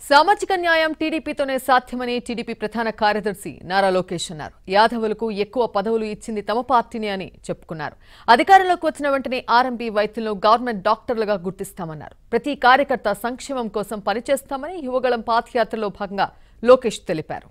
సామాజిక న్యాయం టీడీపీతోనే సాధ్యమని టీడీపీ ప్రధాన కార్యదర్శి నారా లోకేష్ అన్నారు యాదవులకు ఎక్కువ పదవులు ఇచ్చింది తమ పార్టీని అని చెప్పుకున్నారు అధికారంలోకి వచ్చిన వెంటనే ఆర్ఎంపీ వైద్యులను గవర్నమెంట్ డాక్టర్లుగా గుర్తిస్తామన్నారు ప్రతి కార్యకర్త సంక్షేమం కోసం పనిచేస్తామని యువగళం పాదయాత్రలో భాగంగా లోకేష్ తెలిపారు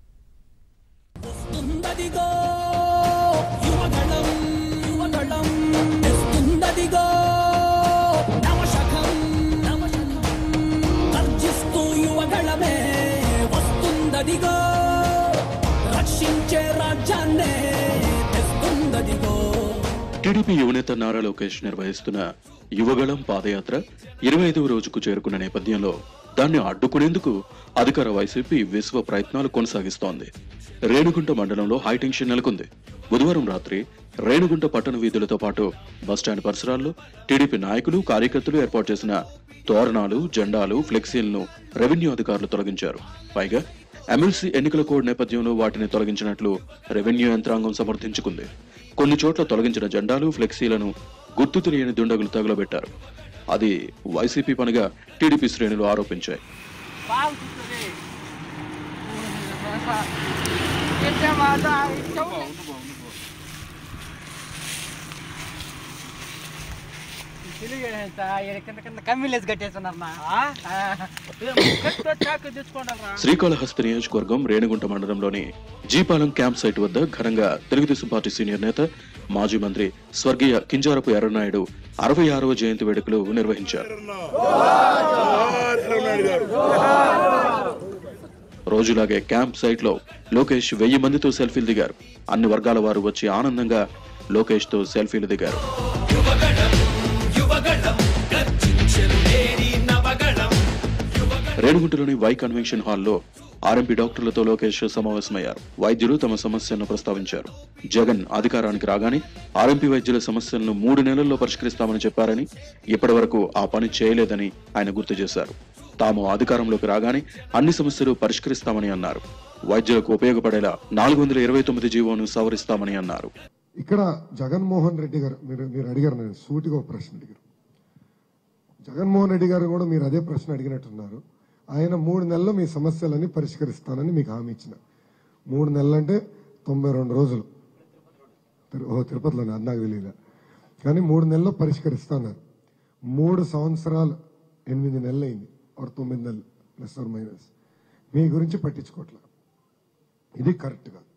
వస్తుందదిగో యువగళం యువగళం తెస్తుందదిగో నవశకం నవశకం గర్జిస్తూ యువగళమే వస్తుందదిగో రక్షించే రాజ్యాన్నే తెస్తుందదిగో టీడీపీ యువనేత నారా లోకేష్ నిర్వహిస్తున్న యువగళం పాదయాత్ర ఇరవై ఐదవ రోజుకు చేరుకున్న నేపథ్యంలో దాన్ని అడ్డుకునేందుకు అధికార వైసీపీ విశ్వ ప్రయత్నాలు కొనసాగిస్తోంది రేణుగుంట మండలంలో హైటెన్షన్ నెలకొంది బుధవారం రాత్రి రేణుగుంట పట్టణ వీధులతో పాటు బస్టాండ్ పరిసరాల్లో టీడీపీ నాయకులు కార్యకర్తలు ఏర్పాటు చేసిన తోరణాలు జెండాలు ఫ్లెక్సీలను రెవెన్యూ అధికారులు తొలగించారు పైగా ఎమ్మెల్సీ ఎన్నికల కోడ్ నేపథ్యంలో వాటిని తొలగించినట్లు రెవెన్యూ యంత్రాంగం సమర్థించుకుంది కొన్ని చోట్ల తొలగించిన జెండాలు ఫ్లెక్సీలను గుర్తు తెలియని దుండగులు తగులబెట్టారు అది వైసీపీ పనిగా టీడీపీ శ్రేణులు ఆరోపించాయి కింద కింద కమ్మిలేసి కట్టేస్తున్నారన్నా చాకు తెచ్చుకోండారా శ్రీకాళహస్తి నియోజకవర్గం రేణిగుంట మండలంలోని జీపాలెం క్యాంప్ సైట్ వద్ద ఘనంగా తెలుగుదేశం పార్టీ సీనియర్ నేత మాజీ మంత్రి స్వర్గీయ కింజారపు ఎర్రనాయుడు అరవై ఆరవ జయంతి వేడుకలు నిర్వహించారు రోజులాగే క్యాంప్ సైట్ లో లోకేష్ వెయ్యి మందితో సెల్ఫీలు దిగారు అన్ని వర్గాల వారు వచ్చి ఆనందంగా లోకేష్ తో సెల్ఫీలు దిగారు రేణుగుంటలోని వై కన్వెన్షన్ హాల్లో ఆర్ఎంపీ డాక్టర్లతో లోకేష్ సమావేశమయ్యారు వైద్యులు తమ సమస్యలను ప్రస్తావించారు జగన్ అధికారానికి రాగానే ఆర్ఎంపీ వైద్యుల సమస్యలను మూడు నెలల్లో పరిష్కరిస్తామని చెప్పారని ఇప్పటి వరకు ఆ పని చేయలేదని ఆయన గుర్తు చేశారు తాము అధికారంలోకి రాగానే అన్ని సమస్యలు పరిష్కరిస్తామని అన్నారు వైద్యులకు ఉపయోగపడేలా నాలుగు వందల ఇరవై తొమ్మిది జీవోను సవరిస్తామని అన్నారు ఇక్కడ జగన్మోహన్ రెడ్డి గారు మీరు మీరు అడిగారు నేను సూటిగా ఒక ప్రశ్న అడిగారు జగన్మోహన్ రెడ్డి గారు కూడా మీరు అదే ప్రశ్న అడిగినట్టున్నారు ఆయన మూడు నెలల్లో మీ సమస్యలన్నీ పరిష్కరిస్తానని మీకు హామీ ఇచ్చిన మూడు నెలలు అంటే తొంభై రెండు రోజులు తిరు- ఓ తిరుపతిలోనే అది నాకు తెలియదు కానీ మూడు నెలల్లో పరిష్కరిస్తాన్నారు మూడు సంవత్సరాలు ఎనిమిది నెలలు అయింది ఆరు తొమ్మిది నెలలు ప్లస్ ఆర్ మైనస్ మీ గురించి పట్టించుకోవట్లేదు ఇది కరెక్ట్ కాదు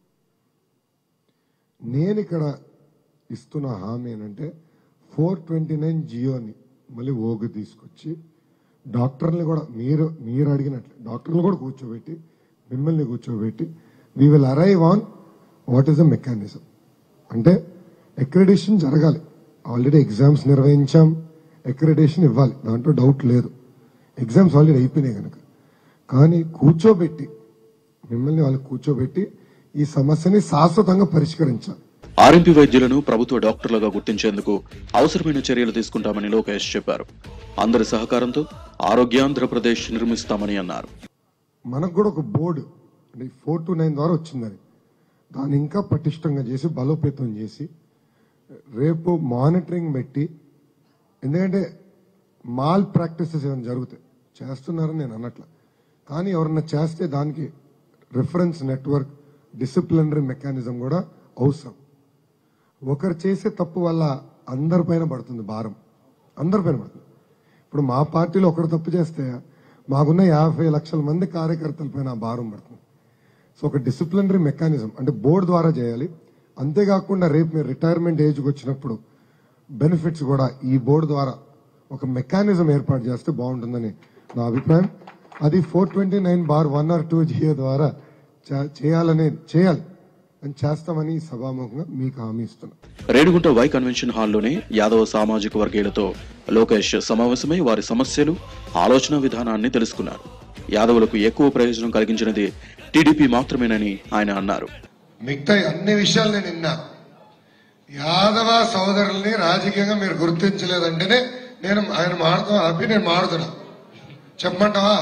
నేను ఇక్కడ ఇస్తున్న హామీ ఏంటంటే ఫోర్ ట్వంటీ నైన్ జియోని మళ్ళీ ఓగు తీసుకొచ్చి డాక్టర్ని కూడా మీరు మీరు అడిగినట్లు డాక్టర్లు కూడా కూర్చోబెట్టి మిమ్మల్ని కూర్చోబెట్టి we will arrive on what is the mechanism అంటే అక్రిడేషన్ జరగాలి ఆల్రెడీ ఎగ్జామ్స్ నిర్వహించాం అక్రిడేషన్ ఇవ్వాలి దాంట్లో డౌట్ లేదు ఎగ్జామ్స్ ఆల్రెడీ అయిపోయినాయి కనుక కానీ కూర్చోబెట్టి మిమ్మల్ని వాళ్ళు కూర్చోబెట్టి ఈ సమస్యని శాశ్వతంగా పరిష్కరించాలి ఆర్ఎంపీ వైద్యులను ప్రభుత్వ డాక్టర్లుగా గుర్తించేందుకు అవసరమైన చర్యలు తీసుకుంటామని లోకేష్ చెప్పారు అందరి సహకారంతో ఆరోగ్యాంధ్రప్రదేశ్ నిర్మిస్తామని అన్నారు మనకు కూడా ఒక బోర్డు అంటే ఫోర్ టు నైన్ ద్వారా వచ్చింది అది దాన్ని ఇంకా పటిష్టంగా చేసి బలోపేతం చేసి రేపు మానిటరింగ్ పెట్టి ఎందుకంటే మాల్ ప్రాక్టీసెస్ ఏమైనా జరుగుతాయి చేస్తున్నారని నేను అన్నట్ల కానీ ఎవరన్నా చేస్తే దానికి రిఫరెన్స్ నెట్వర్క్ డిసిప్లినరీ మెకానిజం కూడా అవసరం ఒకరు చేసే తప్పు వల్ల అందరిపైన పడుతుంది భారం అందరిపైన పడుతుంది ఇప్పుడు మా పార్టీలో ఒకరు తప్పు చేస్తే మాకున్న యాభై లక్షల మంది కార్యకర్తల పైన ఆ భారం పడుతుంది సో ఒక డిసిప్లినరీ మెకానిజం అంటే బోర్డు ద్వారా చేయాలి అంతేకాకుండా రేపు మీరు రిటైర్మెంట్ ఏజ్కి వచ్చినప్పుడు బెనిఫిట్స్ కూడా ఈ బోర్డు ద్వారా ఒక మెకానిజం ఏర్పాటు చేస్తే బాగుంటుందని నా అభిప్రాయం అది four twenty nine bar one R two GO ద్వారా చే- చేయాలనే చేయాలి అని చేస్తామని ఈ సభాముఖంగా మీకు హామీ ఇస్తున్నాను రేణిగుంట వై కన్వెన్షన్ హాల్లోనే యాదవ సామాజిక వర్గీయులతో లోకేష్ సమావేశమై వారి సమస్యలు ఆలోచన విధానాన్ని తెలుసుకున్నారు యాదవులకు ఎక్కువ ప్రయోజనం కలిగించినది టీడీపీ మాత్రమేనని ఆయన అన్నారు మిగతా అన్ని విషయాలు నేను విన్నా యాదవ సోదరుల్ని రాజకీయంగా మీరు గుర్తించలేదంటేనే నేను ఆయన మాడుతూ ఆపి నేను మాడుతున్నా చెప్పమంటావా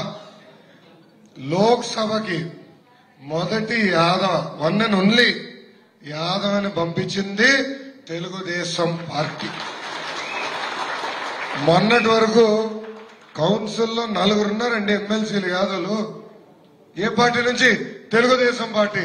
లోక్సభకి మొదటి యాదవ వన్ అండ్ ఓన్లీ యాదవని పంపించింది తెలుగుదేశం పార్టీ మొన్నటి వరకు కౌన్సిల్లో నలుగురు ఉన్నారండి ఎమ్మెల్సీలు యాదవులు ఏ పార్టీ నుంచి Telugu Desam party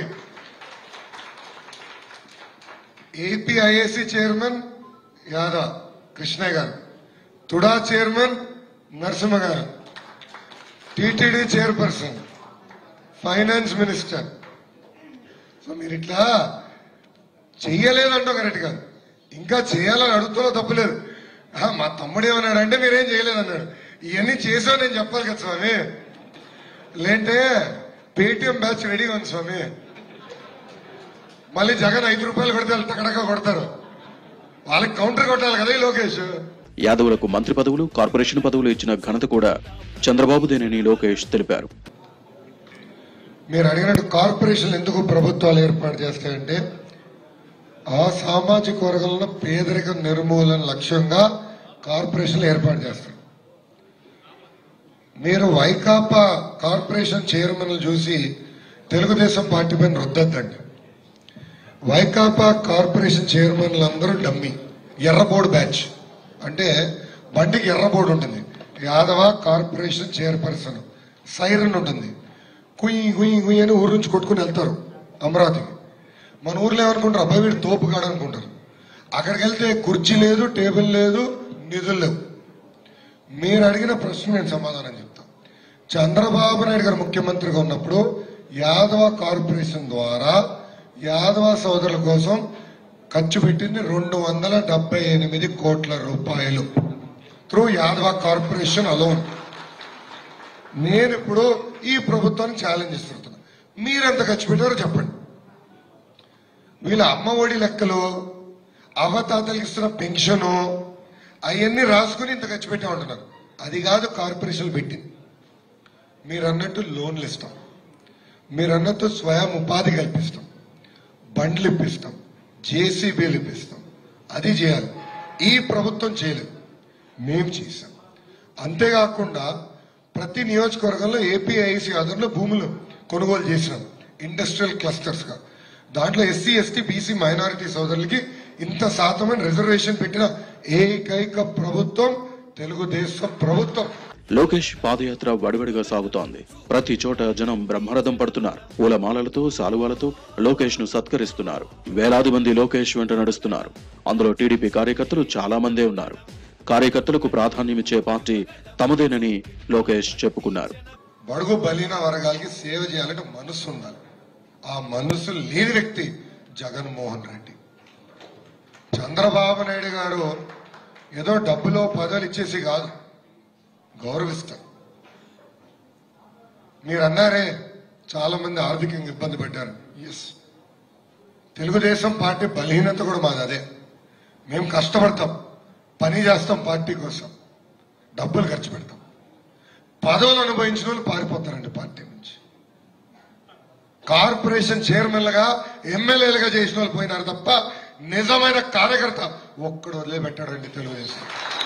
APIIC chairman Yadav Krishnaiah garu TUDA chairman Narasimha garu TTD chairperson finance minister so మీరు ఇట్లా చెయ్యలేదంటో కరెక్ట్ కాదు ఇంకా చేయాలని అడుగుతున్నా తప్పలేదు ఆ, మా తమ్ముడు ఏమన్నాడు అంటే మీరేం చేయలేదన్నాడు ఇవన్నీ చేసావు నేను చెప్పాలి కదా స్వామి లేంటే పేటిఎం బ్యాచ్ రెడీగా ఉంది స్వామి మళ్ళీ జగన్ ఐదు రూపాయలు కొడితే వాళ్ళు టకటక కొడతారు వాళ్ళకి కౌంటర్ కొట్టాలి కదా ఈ లోకేష్ యాదవులకు మంత్రి పదవులు కార్పొరేషన్ పదవులు ఇచ్చిన ఘనత కూడా చంద్రబాబుదేనని లోకేష్ తెలిపారు మీరు అడిగినట్టు కార్పొరేషన్లు ఎందుకు ప్రభుత్వాలు ఏర్పాటు చేస్తాయంటే ఆ సామాజిక వర్గంలో పేదరికం నిర్మూలన లక్ష్యంగా కార్పొరేషన్లు ఏర్పాటు చేస్తారు మీరు వైకాపా కార్పొరేషన్ చైర్మన్లు చూసి తెలుగుదేశం పార్టీ పైన రుద్దద్దండి వైకాపా కార్పొరేషన్ చైర్మన్లు అందరూ డమ్మి ఎర్రబోర్డు బ్యాచ్ అంటే బండికి ఎర్రబోర్డు ఉంటుంది యాదవ కార్పొరేషన్ చైర్పర్సన్ సైరన్ ఉంటుంది కుయ్యి కుయ్యి కుయ్యి అని ఊరు నుంచి కొట్టుకుని వెళ్తారు అమరావతికి మన ఊర్లో ఏమనుకుంటారు అబ్బాయి వీడు తోపుగాడు అనుకుంటారు అక్కడికి వెళ్తే కుర్చీ లేదు టేబుల్ లేదు నిధులు లేవు మీరు అడిగిన ప్రశ్న నేను సమాధానం చెప్తా చంద్రబాబు నాయుడు గారు ముఖ్యమంత్రిగా ఉన్నప్పుడు యాదవ కార్పొరేషన్ ద్వారా యాదవ సోదరుల కోసం ఖర్చు పెట్టింది రెండు వందల డెబ్బై ఎనిమిది కోట్ల రూపాయలు త్రూ యాదవ కార్పొరేషన్ అలోన్ నేను ఇప్పుడు ఈ ప్రభుత్వాన్ని ఛాలెంజ్ ఇస్తున్నా మీరెంత ఖర్చు పెట్టారో చెప్పండి వీళ్ళ అమ్మ ఒడి లెక్కలు అవతాతలకు ఇస్తున్న పెన్షను అవన్నీ రాసుకుని ఇంత ఖర్చు పెట్టా ఉంటున్నారు అది కాదు కార్పొరేషన్ పెట్టింది మీరు అన్నట్టు లోన్లు ఇస్తాం మీరు అన్నట్టు స్వయం ఉపాధి కల్పిస్తాం బండ్లు ఇప్పిస్తాం జేసీబీలు ఇప్పిస్తాం అది చేయాలి ఈ ప్రభుత్వం చేయలేదు మేము చేశాం అంతేకాకుండా ప్రతి నియోజకవర్గంలో ఏపీఐసి ఆధ్వర్యంలో భూములు కొనుగోలు చేసినాం ఇండస్ట్రియల్ క్లస్టర్స్ గా దాంట్లో ఎస్సీ ఎస్టీ బీసీ మైనారిటీ సోదరులకి ఇంత శాతమైన రిజర్వేషన్ పెట్టిన ఏకైక ప్రభుత్వం తెలుగుదేశం ప్రభుత్వం లోకేష్ పాదయాత్ర వడివడిగా సాగుతోంది ప్రతి చోట జనం బ్రహ్మరథం పడుతున్నారు పూలమాలలతో సాలువాలతో లోకేష్ ను సత్కరిస్తున్నారు వేలాది మంది లోకేష్ వెంట నడుస్తున్నారు అందులో టీడీపీ కార్యకర్తలు చాలా మందే ఉన్నారు కార్యకర్తలకు ప్రాధాన్యమిచ్చే పార్టీ తమదేనని లోకేష్ చెప్పుకున్నారు బడుగు బలీన వర్గాలకి సేవ చేయాలంటే మనసు ఉండాలి ఆ మనసు లేని వ్యక్తి జగన్మోహన్ రెడ్డి చంద్రబాబు నాయుడు గారు ఏదో డబ్బులో పదవులు ఇచ్చేసి కాదు గౌరవిస్తారు మీరు అన్నారే చాలా మంది ఆర్థికంగా ఇబ్బంది పడ్డారు ఎస్ తెలుగుదేశం పార్టీ బలహీనత కూడా మాది అదే మేము కష్టపడతాం పని చేస్తాం పార్టీ కోసం డబ్బులు ఖర్చు పెడతాం పదవులు అనుభవించిన వాళ్ళు పారిపోతారండి పార్టీ నుంచి కార్పొరేషన్ చైర్మన్లుగా ఎమ్మెల్యేలుగా చేసిన వాళ్ళు పోయినారు తప్ప నిజమైన కార్యకర్త ఒక్కడు వదిలిపెట్టాడండి తెలుగుదేశం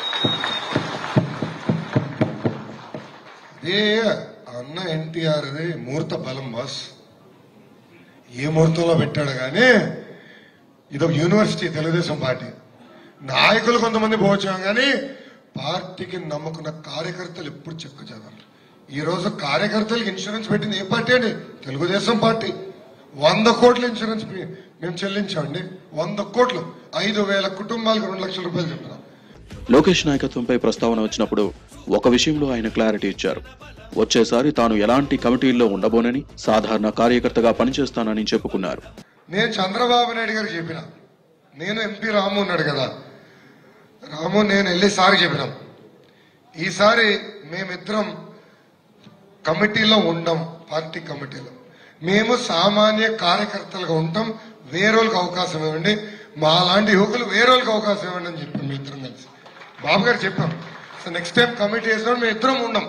అదే అన్న ఎన్టీఆర్ అది ముహూర్త బలం బాస్ ఏ ముహూర్తంలో పెట్టాడు కానీ ఇదొక యూనివర్సిటీ తెలుగుదేశం పార్టీ నాయకులు కొంతమంది పోవచ్చాం కానీ పార్టీకి నమ్ముకున్న కార్యకర్తలు ఎప్పుడు చెక్కు చదవాలి ఈ రోజు కార్యకర్తలకు ఇన్సూరెన్స్ పెట్టింది ఏ పార్టీ అండి తెలుగుదేశం పార్టీ వంద కోట్ల ఇన్సూరెన్స్ ప్రీ- మేము చెల్లించామండి వంద కోట్లు ఐదు వేల కుటుంబాలకు రెండు లక్షల రూపాయలు చెప్తున్నాం లోకేష్ నాయకత్వంపై ప్రస్తావన వచ్చినప్పుడు ఒక విషయంలో ఆయన క్లారిటీ ఇచ్చారు వచ్చేసారి తాను ఎలాంటి కమిటీల్లో ఉండబోనని సాధారణ కార్యకర్తగా పనిచేస్తానని చెప్పుకున్నారు నేను చంద్రబాబు నాయుడు గారికి చెప్పిన నేను ఎంపీ రాము ఉన్నాడు కదా రాము నేను వెళ్ళి సారి చెప్పినాం ఈసారి మేమిద్దరం కమిటీలో ఉండం పార్టీ కమిటీలో మేము సామాన్య కార్యకర్తలుగా ఉంటాం వేరేళ్ళకి అవకాశం ఇవ్వండి మా లాంటి యువకులు వేరేళ్ళకి అవకాశం ఇవ్వండి అని చెప్పాం మీ ఇద్దరం కలిసి బాబు గారు చెప్పాం సో నెక్స్ట్ టైం కమిటీ వేసినప్పుడు మేము ఇద్దరం ఉండం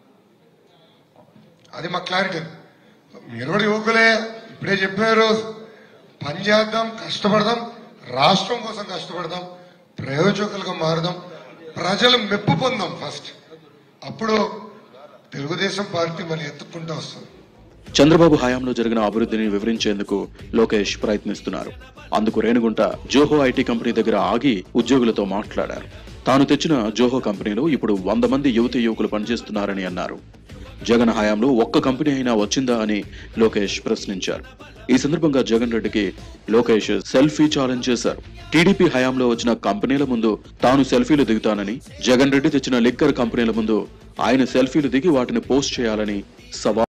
అది మా క్లారిటీ మీరు కూడా యువకులే ఇప్పుడే చెప్పారు పని చేద్దాం కష్టపడదాం రాష్ట్రం కోసం కష్టపడదాం ప్రయోజకులుగా మారుదాం ప్రజలు మెప్పు పొందాం ఫస్ట్ అప్పుడు తెలుగుదేశం పార్టీ మళ్ళీ ఎత్తుకుంటూ వస్తుంది చంద్రబాబు హయాంలో జరిగిన అభివృద్ధిని వివరించేందుకు లోకేష్ ప్రయత్నిస్తున్నారు అందుకు రేణుగుంట జోహో ఐటీ కంపెనీ దగ్గర ఆగి ఉద్యోగులతో మాట్లాడారు తాను తెచ్చిన జోహో కంపెనీలో ఇప్పుడు వంద మంది యువతి యువకులు పనిచేస్తున్నారని అన్నారు జగన్ హయాంలో ఒక్క కంపెనీ అయినా వచ్చిందా అని లోకేష్ ప్రశ్నించారు ఈ సందర్భంగా జగన్ రెడ్డికి లోకేష్ సెల్ఫీ ఛాలెంజ్ చేశారు టీడీపీ హయాంలో వచ్చిన కంపెనీల ముందు తాను సెల్ఫీలు దిగుతానని జగన్ రెడ్డి తెచ్చిన లిక్కర్ కంపెనీల ముందు ఆయన సెల్ఫీలు దిగి వాటిని పోస్ట్ చేయాలని సవాల్